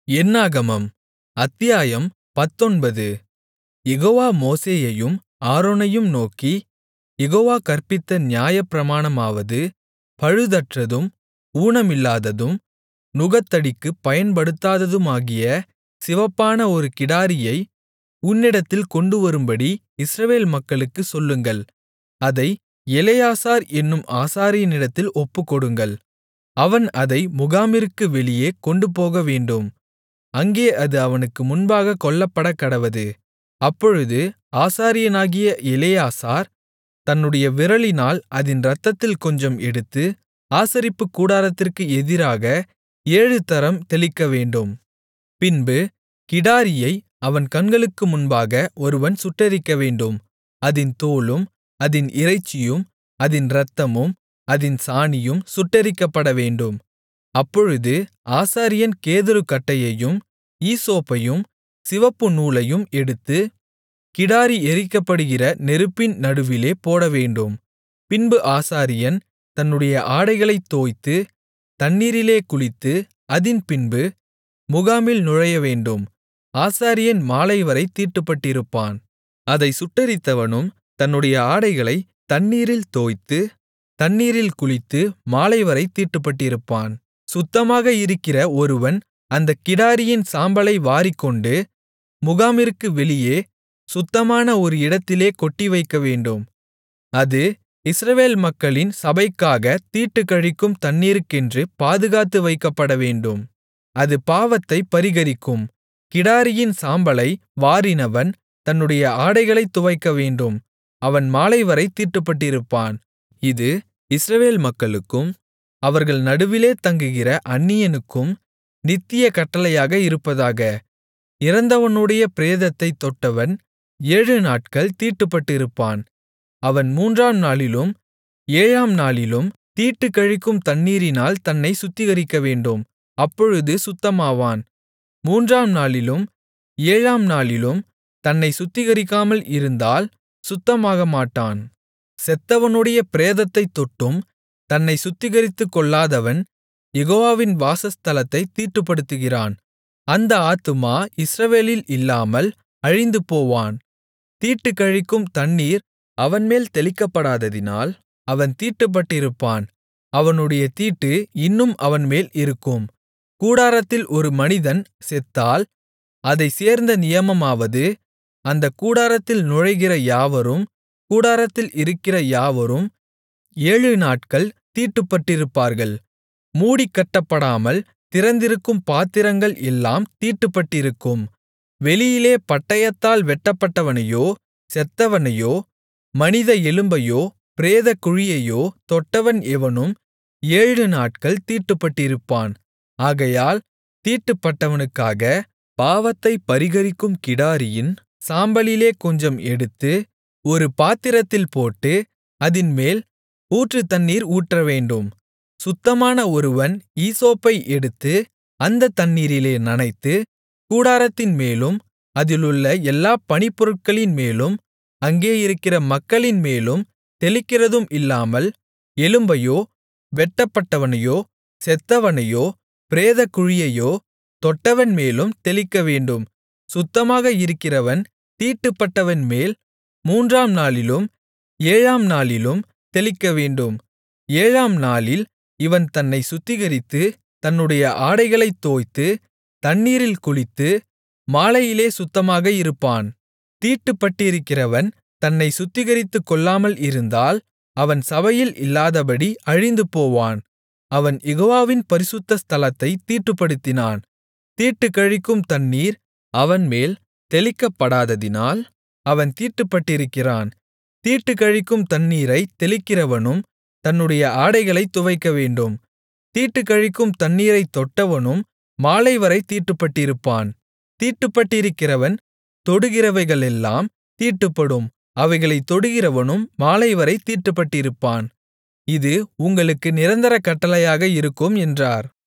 என்னாகமம் அத்தியாயம் பத்தொன்பது யெகோவா மோசேயையும் ஆரோனையும் நோக்கி யெகோவா கற்பித்த நியாயப்பிரமாணமாவது பழுதற்றதும் ஊனமில்லாததும் நுகத்தடிக்குப் பயன்படுத்தாததுமாகிய சிவப்பான ஒரு கிடாரியை உன்னிடத்தில் கொண்டுவரும்படி இஸ்ரவேல் மக்களுக்குச் சொல்லுங்கள் அதை எலெயாசார் என்னும் ஆசாரியனிடத்தில் ஒப்புக்கொடுங்கள் அவன் அதை முகாமிற்கு வெளியே கொண்டுபோகவேண்டும் அங்கே அது அவனுக்கு முன்பாகக் கொல்லப்படக்கடவது அப்பொழுது ஆசாரியனாகிய எலெயாசார் தன்னுடைய விரலினால் அதின் இரத்தத்தில் கொஞ்சம் எடுத்து ஆசரிப்புக்கூடாரத்திற்கு எதிராக ஏழுதரம் தெளிக்கவேண்டும் பின்பு கிடாரியை அவன் கண்களுக்கு முன்பாக ஒருவன் சுட்டெரிக்கவேண்டும் அதின் தோலும் அதின் இறைச்சியும் அதின் இரத்தமும் அதின் சாணியும் சுட்டெரிக்கப்படவேண்டும் அப்பொழுது ஆசாரியன் கேதுருக்கட்டையையும் ஈசோப்பையும் சிவப்பு நூலையும் எடுத்து கிடாரி எரிக்கப்படுகிற நெருப்பின் நடுவிலே போடவேண்டும் பின்பு ஆசாரியன் தன்னுடைய ஆடைகளைத் தோய்த்து தண்ணீரிலே குளித்து அதின்பின்பு முகாமில் நுழையவேண்டும் ஆசாரியன் மாலைவரை தீட்டுப்பட்டிருப்பான் அதைச் சுட்டெரித்தவனும் தன்னுடைய ஆடைகளைத் தண்ணீரில் தோய்த்து தண்ணீரில் குளித்து மாலைவரை தீட்டுப்பட்டிருப்பான் சுத்தமாக இருக்கிற ஒருவன் அந்தக் கிடாரியின் சாம்பலை வாரிக்கொண்டு முகாமிற்கு வெளியே சுத்தமான ஒரு இடத்திலே கொட்டிவைக்கவேண்டும் அது இஸ்ரவேல் மக்களின் சபைக்காகத் தீட்டுக்கழிக்கும் தண்ணீருக்கென்று பாதுகாத்து வைக்கப்படவேண்டும் அது பாவத்தைப் பரிகரிக்கும் கிடாரியின் சாம்பலை வாரினவன் தன்னுடைய ஆடைகளைத் துவைக்கவேண்டும் அவன் மாலைவரை தீட்டுப்பட்டிருப்பான் இது இஸ்ரவேல் மக்களுக்கும் அவர்கள் நடுவிலே தங்குகிற அந்நியனுக்கும் நித்திய கட்டளையாக இருப்பதாக இறந்தவனுடைய பிரேதத்தைத் தொட்டவன் ஏழுநாட்கள் தீட்டுப்பட்டிருப்பான் அவன் மூன்றாம் நாளிலும் ஏழாம் நாளிலும் தீட்டுக்கழிக்கும் தண்ணீரினால் தன்னைச் சுத்திகரிக்கவேண்டும் அப்பொழுது சுத்தமாவான் மூன்றாம் நாளிலும் ஏழாம் நாளிலும் தன்னைச் சுத்திகரிக்காமல் இருந்தால் சுத்தமாகமாட்டான் செத்தவனுடைய பிரேதத்தைத் தொட்டும் தன்னைச் சுத்திகரித்துக்கொள்ளாதவன் யெகோவாவின் வாசஸ்தலத்தைத் தீட்டுப்படுத்துகிறான் அந்த ஆத்துமா இஸ்ரவேலில் இல்லாமல் அழிந்துபோவான் தீட்டுக்கழிக்கும் தண்ணீர் அவன்மேல் தெளிக்கப்படாததினால் அவன் தீட்டுப்பட்டிருப்பான் அவனுடைய தீட்டு இன்னும் அவன்மேல் இருக்கும் கூடாரத்தில் ஒரு மனிதன் செத்தால் அதைச் சேர்ந்த நியமமாவது அந்தக் கூடாரத்தில் நுழைகிற யாவரும் கூடாரத்தில் இருக்கிற யாவரும் ஏழுநாட்கள் தீட்டுப்பட்டிருப்பார்கள் மூடிக்கட்டப்படாமல் திறந்திருக்கும் பாத்திரங்கள் எல்லாம் தீட்டுப்பட்டிருக்கும் வெளியிலே பட்டயத்தால் வெட்டப்பட்டவனையோ செத்தவனையோ மனித எலும்பையோ பிரேதக்குழியையோ தொட்டவன் எவனும் ஏழுநாட்கள் தீட்டுப்பட்டிருப்பான் ஆகையால் தீட்டுப்பட்டவனுக்காக பாவத்தைப் பரிகரிக்கும் கிடாரியின் சாம்பலிலே கொஞ்சம் எடுத்து ஒரு பாத்திரத்தில் போட்டு அதின்மேல் ஊற்றுத்தண்ணீர் ஊற்றவேண்டும் சுத்தமான ஒருவன் ஈசோப்பை எடுத்து அந்தத் தண்ணீரிலே நனைத்து கூடாரத்தின் மேலும் அதிலுள்ள எல்லா பணிப்பொருட்களின் மேலும் அங்கே இருக்கிற மக்களின் மேலும் தெளிக்கிறதும் இல்லாமல் எலும்பையோ வெட்டப்பட்டவனையோ செத்தவனையோ பிரேதக்குழியையோ தொட்டவன் மேலும் தெளிக்கவேண்டும் சுத்தமாக இருக்கிறவன் தீட்டுப்பட்டவன்மேல் மூன்றாம் நாளிலும் ஏழாம் நாளிலும் தெளிக்கவேண்டும் ஏழாம் நாளில் இவன் தன்னைச் சுத்திகரித்து தன்னுடைய ஆடைகளைத் தோய்த்து தண்ணீரில் குளித்து மாலையிலே சுத்தமாக இருப்பான் தீட்டுப்பட்டிருக்கிறவன் தன்னைச் சுத்திகரித்துக் கொள்ளாமல் இருந்தால் அவன் சபையில் இல்லாதபடி அழிந்துபோவான் அவன் யெகோவாவின் பரிசுத்த ஸ்தலத்தைத் தீட்டுப்படுத்தினான் தீட்டுக்கழிக்கும் தண்ணீர் அவன்மேல் தெளிக்கப்படாததினால் அவன் தீட்டுப்பட்டிருக்கிறான் தீட்டுக்கழிக்கும் தண்ணீரைத் தெளிக்கிறவனும் தன்னுடைய ஆடைகளைத் துவைக்கவேண்டும் தீட்டுக்கழிக்கும் தண்ணீரைத் தொட்டவனும் மாலைவரை தீட்டுப்பட்டிருப்பான் தீட்டுப்பட்டிருக்கிறவன் தொடுகிறவைகளெல்லாம் தீட்டுப்படும் அவைகளைத் தொடுகிறவனும் மாலைவரை தீட்டுப்பட்டிருப்பான் இது உங்களுக்கு நிரந்தர கட்டளையாக இருக்கும் என்றார்